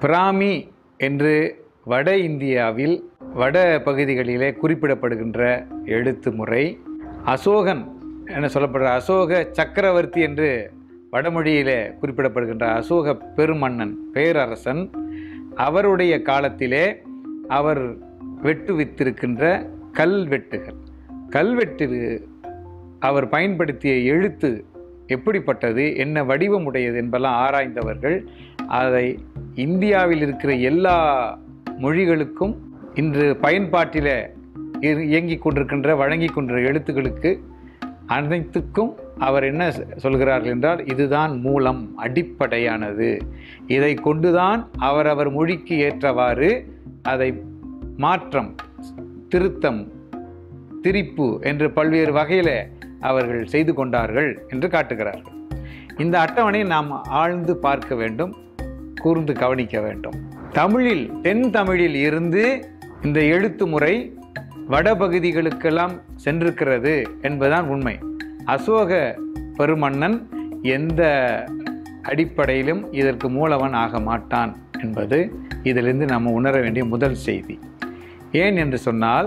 பிராமி என்று வட இந்தியாவில் வட பகுதிகளிலே குறிப்பிடப்படுகின்ற எழுத்து முறை அசோகன் என சொல்லப்படுற அசோக சக்கரவர்த்தி என்று வடமொழியிலே குறிப்பிடப்படுகின்ற அசோக பெருமன்னன் பேரரசன் அவருடைய காலத்திலே அவர் வெட்டுவித்திருக்கின்ற கல்வெட்டுகள் கல்வெட்டு அவர் பயன்படுத்திய எழுத்து எப்படிப்பட்டது என்ன வடிவம் உடையது என்பெல்லாம் ஆராய்ந்தவர்கள் அதை இந்தியாவில் இருக்கிற எல்லா மொழிகளுக்கும் இன்று பயன்பாட்டில் இரு- இயங்கிக் கொண்டிருக்கின்ற வழங்கிக் கொண்டிருக்கிற எழுத்துக்களுக்கு அனைத்துக்கும் அவர் என்ன சொ- சொல்கிறார்கள் என்றால் இதுதான் மூலம் அடிப்படையானது இதை கொண்டுதான் அவரவர் மொழிக்கு ஏற்றவாறு அதை மாற்றம் திருத்தம் திரிப்பு என்று பல்வேறு வகையில் அவர்கள் செய்து கொண்டார்கள் என்று காட்டுகிறார்கள் இந்த அட்டவணையை நாம் ஆழ்ந்து பார்க்க வேண்டும் கூர்ந்து கவனிக்க வேண்டும் தமிழில் தென் தமிழில் இருந்து இந்த எழுத்து முறை வடபகுதிகளுக்கெல்லாம் சென்றிருக்கிறது என்பதுதான் உண்மை அசோக பெருமன்னன் எந்த அடிப்படையிலும் இதற்கு மூலவன் ஆக மாட்டான் என்பது இதிலிருந்து நாம் உணர வேண்டிய முதல் செய்தி ஏன் என்று சொன்னால்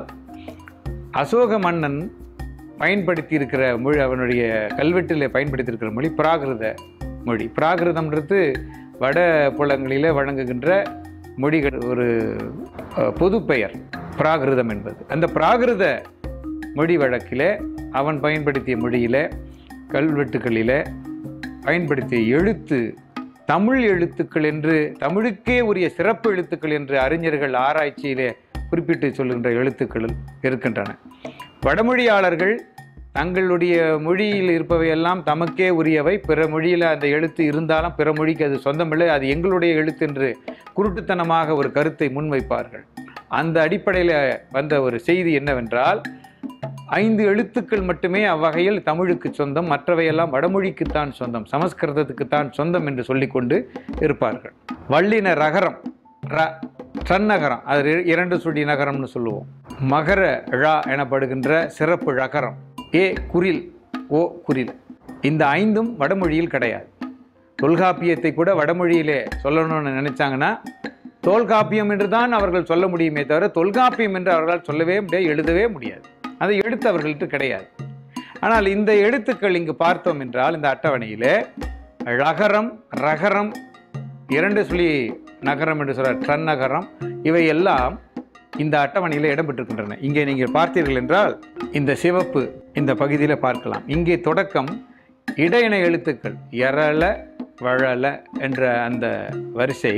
அசோக மன்னன் பயன்படுத்தியிருக்கிற மொழி அவனுடைய கல்வெட்டில் பயன்படுத்தியிருக்கிற மொழி பிராகிருத மொழி பிராகிருதம்ன்றது வட புலங்களிலே வழங்குகின்ற மொழிகள் ஒரு அஹ், பொது பெயர் பிராகிருதம் என்பது அந்த பிராகிருத மொழி வழக்கிலே அவன் பயன்படுத்திய மொழியிலே கல்வெட்டுகளிலே பயன்படுத்திய எழுத்து தமிழ் எழுத்துக்கள் என்று தமிழுக்கே உரிய சிறப்பு எழுத்துக்கள் என்று அறிஞர்கள் ஆராய்ச்சியிலே குறிப்பிட்டு சொல்லுகின்ற எழுத்துக்கள் இருக்கின்றன வடமொழியாளர்கள் தங்களுடைய மொழியில் இருப்பவையெல்லாம் தமக்கே உரியவை பிற மொழியில் அந்த எழுத்து இருந்தாலும் பிற மொழிக்கு அது சொந்தமில்லை அது எங்களுடைய எழுத்து என்று குருட்டுத்தனமாக ஒரு கருத்தை முன்வைப்பார்கள் அந்த அடிப்படையில் வந்த ஒரு செய்தி என்னவென்றால் ஐந்து எழுத்துக்கள் மட்டுமே அவ்வகையில் தமிழுக்கு சொந்தம் மற்றவையெல்லாம் வடமொழிக்குத்தான் சொந்தம் சமஸ்கிருதத்துக்குத்தான் சொந்தம் என்று சொல்லிக்கொண்டு இருப்பார்கள் வள்ளின ரகரம் ர ட்ரநகரம் அது இர- இரண்டு சுடி நகரம்னு சொல்லுவோம் மகர ழா எனப்படுகின்ற சிறப்பு ழகரம் ஏ குரில் ஓ குரில் இந்த ஐந்தும் வடமொழியில் கிடையாது தொல்காப்பியத்தை கூட வடமொழியிலே சொல்லணும்னு நினைச்சாங்கன்னா தொல்காப்பியம் என்று தான் அவர்கள் சொல்ல முடியுமே தவிர தொல்காப்பியம் என்று அவர்களால் சொல்லவே முடியாது எழுதவே முடியாது அந்த எழுத்து அவர்கள்ட்ட கிடையாது ஆனால் இந்த எழுத்துக்கள் இங்கு பார்த்தோம் என்றால் இந்த அட்டவணையிலே ழகரம் ரகரம் இரண்டு சொல்லி நகரம் என்று சொல்ற ட்ரன் நகரம் இவை எல்லாம் இந்த அட்டவணையில் இடம்பெற்றிருக்கின்றன இங்கே நீங்கள் பார்த்தீர்கள் என்றால் இந்த சிவப்பு இந்த பகுதியில் பார்க்கலாம் இங்கே தொடக்கம் இடையின எழுத்துக்கள் எரள வழல என்ற அந்த வரிசை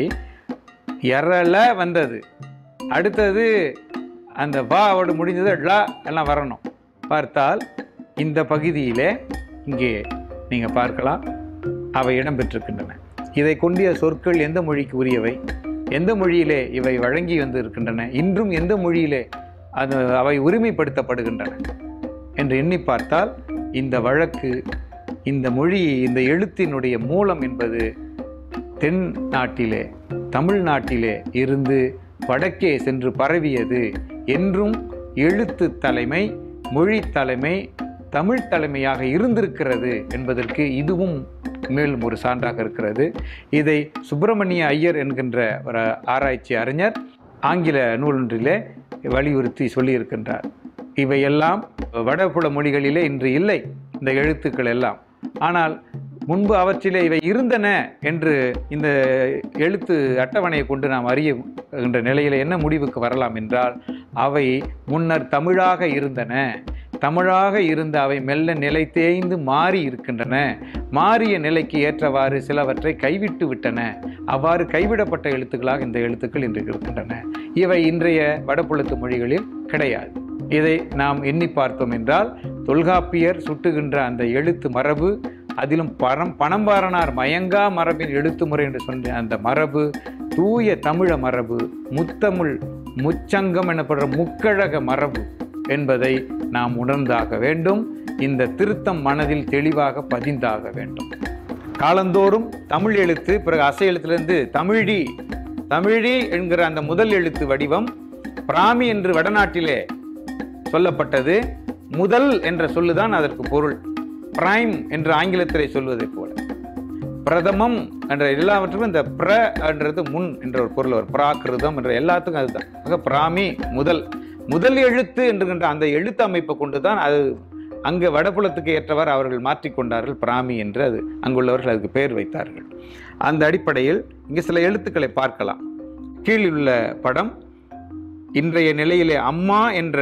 எரள வந்தது அடுத்தது அந்த வாவோடு முடிஞ்சது ழ எல்லாம் வரணும் பார்த்தால் இந்த பகுதியிலே இங்கே நீங்கள் பார்க்கலாம் அவை இடம்பெற்றிருக்கின்றன இதை கொண்டிய சொற்கள் எந்த மொழிக்கு உரியவை எந்த மொழியிலே இவை வழங்கி வந்து இருக்கின்றன இன்றும் எந்த மொழியிலே அது அவை உரிமைப்படுத்தப்படுகின்றன என்று எண்ணி பார்த்தால் இந்த வழக்கு இந்த மொழி இந்த எழுத்தினுடைய மூலம் என்பது தென் நாட்டிலே தமிழ்நாட்டிலே இருந்து வடக்கே சென்று பரவியது என்றும் எழுத்து தலைமை மொழி தலைமை தமிழ் தலைமையாக இருந்திருக்கிறது என்பதற்கு இதுவும் மேலும் ஒரு சான்றாக இருக்கிறது இதை சுப்பிரமணிய ஐயர் என்கின்ற ஒரு ஆராய்ச்சி அறிஞர் ஆங்கில நூலொன்றிலே வலியுறுத்தி சொல்லியிருக்கின்றார் இவையெல்லாம் வடபுல மொழிகளிலே இன்று இல்லை இந்த எழுத்துக்கள் எல்லாம் ஆனால் முன்பு அவற்றிலே இவை இருந்தன என்று இந்த எழுத்து அட்டவணையை கொண்டு நாம் அறியுகின்ற நிலையில் என்ன முடிவுக்கு வரலாம் என்றால் அவை முன்னர் தமிழாக இருந்தன தமிழாக இருந்த அவை மெல்ல நிலை தேய்ந்து மாறி இருக்கின்றன மாறிய நிலைக்கு ஏற்றவாறு சிலவற்றை கைவிட்டு விட்டன அவ்வாறு கைவிடப்பட்ட எழுத்துக்களாக இந்த எழுத்துக்கள் இன்று இருக்கின்றன இவை இன்றைய வடபுலத்து மொழிகளில் கிடையாது இதை நாம் எண்ணி பார்த்தோம் என்றால் தொல்காப்பியர் சுட்டுகின்ற அந்த எழுத்து மரபு அதிலும் பரம் பணம்பாரனார் மயங்கா மரபின் எழுத்து முறை என்று சொன்ன அந்த மரபு தூய தமிழ மரபு முத்தமிழ் முச்சங்கம் எனப்படுற முக்கழக மரபு என்பதை நாம் உணர்ந்தாக வேண்டும் இந்த திருத்தம் மனதில் தெளிவாக பதிந்தாக வேண்டும் காலந்தோறும் தமிழ் எழுத்து பிறகு அசை எழுத்திலிருந்து தமிழி தமிழி என்கிற அந்த முதல் எழுத்து வடிவம் பிராமி என்று வடநாட்டிலே சொல்லப்பட்டது முதல் என்ற சொல்லுதான் அதற்கு பொருள் பிரைம் என்று ஆங்கிலத்திலே சொல்வதைப் போல பிரதமம் என்ற எல்லாவற்றுக்கும் இந்த பிர என்றது முன் என்ற ஒரு பொருள் வரும் பிராகிருதம் என்ற எல்லாத்துக்கும் அதுதான் ஆக பிராமி முதல் முதல் எழுத்து என்கின்ற அந்த எழுத்து அமைப்பை கொண்டு தான் அது அங்கே வடபுலத்துக்கு ஏற்றவாறு அவர்கள் மாற்றிக்கொண்டார்கள் பிராமி என்று அது அங்குள்ளவர்கள் அதுக்கு பெயர் வைத்தார்கள் அந்த அடிப்படையில் இங்கே சில எழுத்துக்களை பார்க்கலாம் கீழில் உள்ள படம் இன்றைய நிலையிலே அம்மா என்ற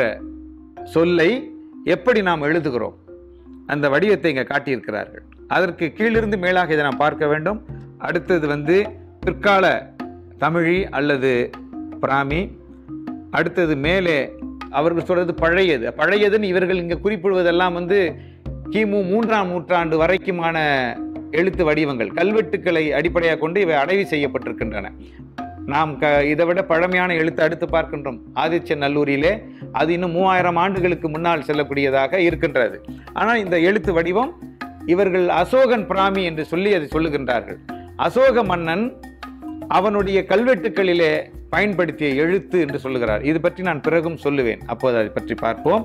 சொல்லை எப்படி நாம் எழுதுகிறோம் அந்த வடிவத்தை இங்கே காட்டியிருக்கிறார்கள் அதற்கு கீழிருந்து மேலாக இதை நாம் பார்க்க வேண்டும் அடுத்தது வந்து பிற்கால தமிழி அல்லது பிராமி அடுத்தது மேலே அவர்கள் சொல்றது பழையது பழையதுன்னு இவர்கள் இங்கே குறிப்பிடுவதெல்லாம் வந்து கிமு மூன்றாம் நூற்றாண்டு வரைக்குமான எழுத்து வடிவங்கள் கல்வெட்டுக்களை அடிப்படையாக கொண்டு இவை அடைவு செய்யப்பட்டிருக்கின்றன நாம் க இதை விட பழமையான எழுத்து அடுத்து பார்க்கின்றோம் ஆதிச்ச நல்லூரிலே அது இன்னும் மூவாயிரம் ஆண்டுகளுக்கு முன்னால் செல்லக்கூடியதாக இருக்கின்றது ஆனால் இந்த எழுத்து வடிவம் இவர்கள் அசோகன் பிராமி என்று சொல்லி அதை சொல்லுகின்றார்கள் அசோக மன்னன் அவனுடைய கல்வெட்டுக்களிலே பயன்படுத்திய எழுத்து என்று சொல்லுகிறார் இது பற்றி நான் பிறகும் சொல்லுவேன் அப்போது அதை பற்றி பார்ப்போம்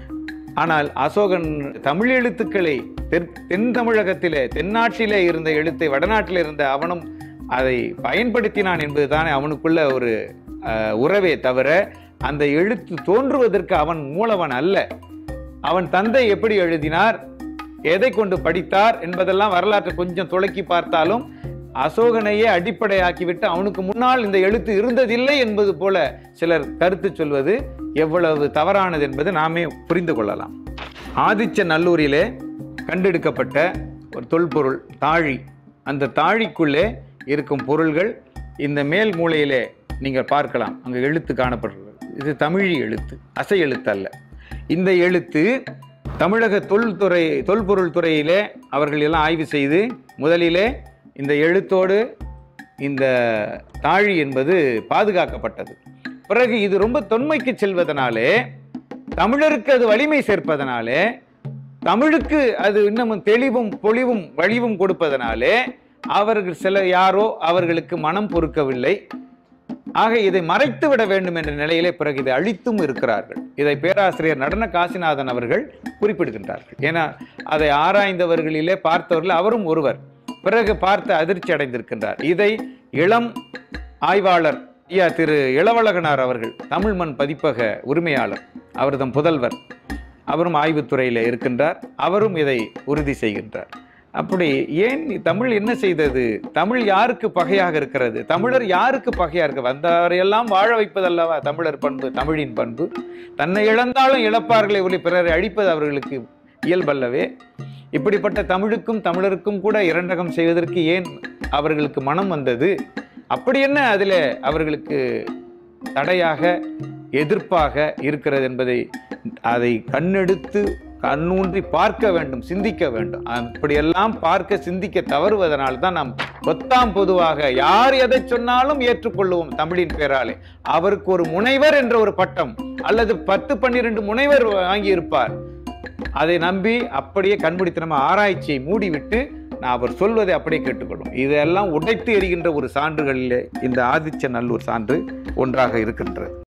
ஆனால் அசோகன் தமிழ் எழுத்துக்களை தென் தென் தமிழகத்திலே தென்னாட்டிலே இருந்த எழுத்தை வடநாட்டில் இருந்த அவனும் அதை பயன்படுத்தினான் என்பதுதானே அவனுக்குள்ள ஒரு அஹ், உறவே தவிர அந்த எழுத்து தோன்றுவதற்கு அவன் மூலவன் அல்ல அவன் தந்தை எப்படி எழுதினார் எதை கொண்டு படித்தார் என்பதெல்லாம் வரலாற்றை கொஞ்சம் துளக்கி பார்த்தாலும் அசோகனையே அடிப்படையாக்கிவிட்டு அவனுக்கு முன்னால் இந்த எழுத்து இருந்ததில்லை என்பது போல சிலர் கருத்து சொல்வது எவ்வளவு தவறானது என்பதை நாமே புரிந்து கொள்ளலாம் ஆதிச்ச நல்லூரிலே கண்டெடுக்கப்பட்ட ஒரு தொல்பொருள் தாழி அந்த தாழிக்குள்ளே இருக்கும் பொருள்கள் இந்த மேல் மூலையிலே நீங்கள் பார்க்கலாம் அங்கே எழுத்து காணப்படுகிறது இது தமிழி எழுத்து அசை எழுத்து அல்ல இந்த எழுத்து தமிழக தொல்துறை தொல்பொருள் துறையிலே அவர்கள் எல்லாம் ஆய்வு செய்து முதலிலே இந்த எழுத்தோடு இந்த தாழி என்பது பாதுகாக்கப்பட்டது பிறகு இது ரொம்ப தொன்மைக்கு செல்வதனாலே தமிழருக்கு அது வலிமை சேர்ப்பதனாலே தமிழுக்கு அது இன்னமும் தெளிவும் பொலிவும் வலிவும் கொடுப்பதனாலே அவர்கள் சில யாரோ அவர்களுக்கு மனம் பொறுக்கவில்லை ஆக இதை மறைத்து விட வேண்டும் என்ற நிலையிலே பிறகு இதை அழித்தும் இருக்கிறார்கள் இதை பேராசிரியர் நடன காசிநாதன் அவர்கள் குறிப்பிடுகின்றார்கள் ஏன்னா அதை ஆராய்ந்தவர்களிலே பார்த்தவர்கள் அவரும் ஒருவர் பிறகு பார்த்து அதிர்ச்சி அடைந்திருக்கின்றார் இதை இளம் ஆய்வாளர் ஐயா திரு இளவழகனார் அவர்கள் தமிழ் மண் பதிப்பக உரிமையாளர் அவர்தம் புதல்வர் அவரும் ஆய்வுத்துறையில் இருக்கின்றார் அவரும் இதை உறுதி செய்கின்றார் அப்படி ஏன் தமிழ் என்ன செய்தது தமிழ் யாருக்கு பகையாக இருக்கிறது தமிழர் யாருக்கு பகையாக இருக்கு வந்தவரையெல்லாம் வாழ வைப்பதல்லவா தமிழர் பண்பு தமிழின் பண்பு தன்னை இழந்தாலும் இழப்பார்களை ஒளி பிறரை அழிப்பது அவர்களுக்கு இயல்பல்லவே இப்படிப்பட்ட தமிழுக்கும் தமிழருக்கும் கூட இரண்டகம் செய்வதற்கு ஏன் அவர்களுக்கு மனம் வந்தது அப்படி என்ன அதில் அவர்களுக்கு தடையாக எதிர்ப்பாக இருக்கிறது என்பதை அதை கண்ணெடுத்து கண்ணூன்றி பார்க்க வேண்டும் சிந்திக்க வேண்டும் அப்படியெல்லாம் பார்க்க சிந்திக்க தவறுவதனால் தான் நாம் ஒத்தாம் பொதுவாக யார் எதை சொன்னாலும் ஏற்றுக்கொள்ளுவோம் தமிழின் பேராலே அவருக்கு ஒரு முனைவர் என்ற ஒரு பட்டம் அல்லது பத்து பன்னிரண்டு முனைவர் வாங்கி இருப்பார் அதை நம்பி அப்படியே கண்பிடித்தனமா ஆராய்ச்சியை மூடிவிட்டு நான் அவர் சொல்வதை அப்படியே கேட்டுக்கொள்ளும் இதெல்லாம் உடைத்து எறிகின்ற ஒரு சான்றுகளிலே இந்த ஆதிச்ச நல்லூர் சான்று ஒன்றாக இருக்கின்றது